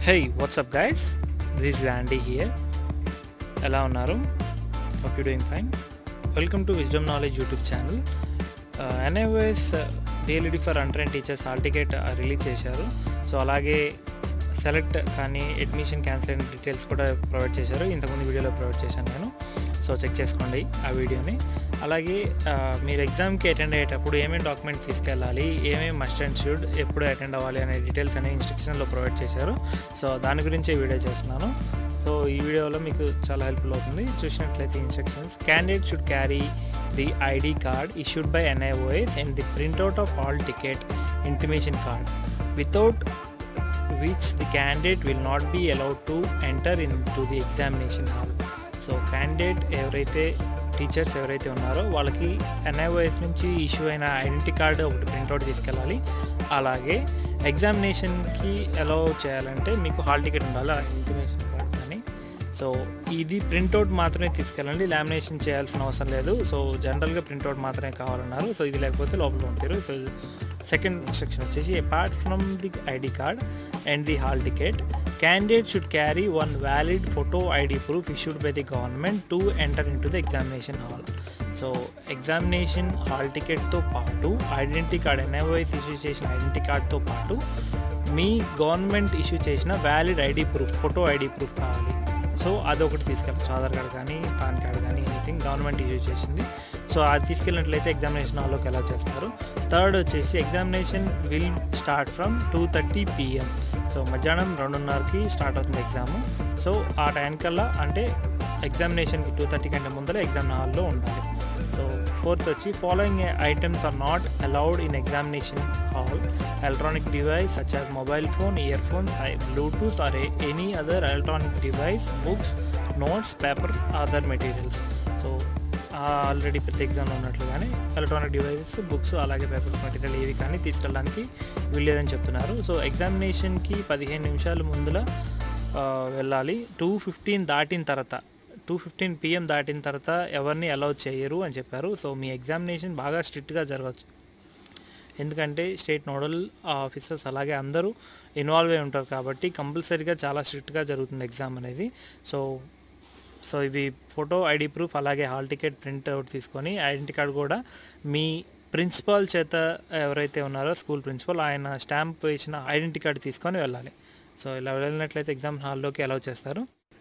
hey what's up guys this is Andy here ఎలా ఉన్నారు hope you doing fine welcome to wisdom knowledge YouTube channel NIOS DLED for under and teachers hall ticket release చేశారు so అలాగే select కానీ admission cancel అయిన details కూడా provide చేశారు ఇంతకుముందు వీడియోలో ప్రొవైడ్ చేశాను నేను సో చెక్ చేసుకోండి ఆ వీడియోని అలాగే ఆ, మీరు ఎగ్జామ్కి అటెండ్ అయ్యేటప్పుడు ఏమేమి డాక్యుమెంట్ తీసుకెళ్ళాలి ఏమేమి మస్ట్ అండ్ షుడ్ ఎప్పుడు అటెండ్ అవ్వాలి అనే డీటెయిల్స్ అనే ఇన్స్ట్రక్షన్లో ప్రొవైడ్ చేశారు సో దాని గురించే వీడియో చేస్తున్నాను సో ఈ వీడియోలో మీకు చాలా హెల్ప్ఫుల్ అవుతుంది చూసినట్లయితే instructions candidate should carry the ID card issued by NIOS and the printout of all ticket intimation card without which the candidate will not be allowed to enter into the examination hall so candidate ఎవరైతే teachers ఎవరైతే ఉన్నారో వాళ్ళకి NIOS నుంచి issue అయిన identity card ఒకటి printout తీసుకెళ్ళాలి అలాగే ఎగ్జామినేషన్కి allow చేయాలంటే మీకు హాల్ టికెట్ ఉండాలి ఆ ఇంటిమేషన్ కార్డ్ కానీ సో ఇది ప్రింట్అవుట్ మాత్రమే తీసుకెళ్ళండి లామినేషన్ చేయాల్సిన అవసరం లేదు సో జనరల్గా ప్రింట్అవుట్ మాత్రమే కావాలన్నారు సో ఇది లేకపోతే లోపల ఉంటారు సో సెకండ్ ఇన్స్ట్రక్షన్ వచ్చేసి apart from the ID card and the hall ticket candidate should carry one valid photo ID proof issued by the government to enter into the examination hall so examination hall టికెట్తో పాటు identity card NIOS issue చేసిన identity కార్డ్తో పాటు మీ government issue చేసిన valid ID proof photo ID proof కావాలి so అదొకటి తీసుకెళ్ళచ్చు ఆధార్ కార్డ్ కానీ పాన్ కార్డ్ కానీ ఎనీథింగ్ గవర్నమెంట్ ఇష్యూ చేసింది సో అది తీసుకెళ్ళినట్లయితే ఎగ్జామినేషన్ హాల్లోకి ఎలా చేస్తారు థర్డ్ వచ్చేసి examination will start from two thirty PM so మధ్యాహ్నం రెండున్నరకి స్టార్ట్ అవుతుంది ఎగ్జామ్ సో ఆ టైంకల్లా అంటే ఎగ్జామినేషన్కి టూ థర్టీ కంటే ముందర ఎగ్జామ్ హాల్లో ఉండాలి సో ఫోర్త్ వచ్చి following items are not allowed in examination hall electronic device such as mobile phone earphones Bluetooth or any other electronic device books notes paper other materials so already ప్రతి ఎగ్జామ్లో ఉన్నట్లుగానే electronic devices books అలాగే papers material ఏవి కానీ తీసుకెళ్ళడానికి వీల్లేదని చెప్తున్నారు so ఎగ్జామినేషన్కి పదిహేను నిమిషాల ముందుల ఆ, వెళ్ళాలి టూ ఫిఫ్టీన్ దాటిన తర్వాత టూ ఫిఫ్టీన్ పిఎం దాటిన తర్వాత ఎవరిని అలౌ చేయరు అని చెప్పారు సో మీ ఎగ్జామినేషన్ బాగా స్ట్రిక్ట్గా జరగచ్చు ఎందుకంటే స్టేట్ నోడల్ ఆఫీసర్స్ అలాగే అందరూ ఇన్వాల్వ్ అయి ఉంటారు కాబట్టి కంపల్సరీగా చాలా స్ట్రిక్ట్గా జరుగుతుంది ఎగ్జామ్ అనేది సో సో ఇవి ఫోటో ఐడి ప్రూఫ్ అలాగే హాల్ టికెట్ ప్రింట్ అవుట్ తీసుకొని ఐడెంటిటీ కార్డ్ కూడా మీ ప్రిన్సిపాల్ చేత ఎవరైతే ఉన్నారో స్కూల్ ప్రిన్సిపల్ ఆయన స్టాంప్ వేసిన ఐడెంటిటీ కార్డ్ తీసుకొని వెళ్ళాలి సో ఇలా వెళ్ళినట్లయితే ఎగ్జామ్ హాల్లోకి అలౌ చేస్తారు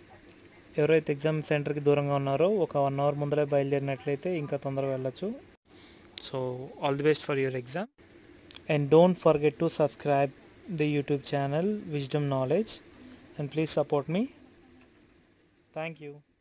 ఎవరైతే ఎగ్జామ్ సెంటర్కి దూరంగా ఉన్నారో ఒక వన్ అవర్ ముందరే బయలుదేరినట్లయితే ఇంకా తొందరగా వెళ్ళొచ్చు so all the best for your exam and don't forget to subscribe the YouTube channel wisdom knowledge and please support మీ థ్యాంక్ యూ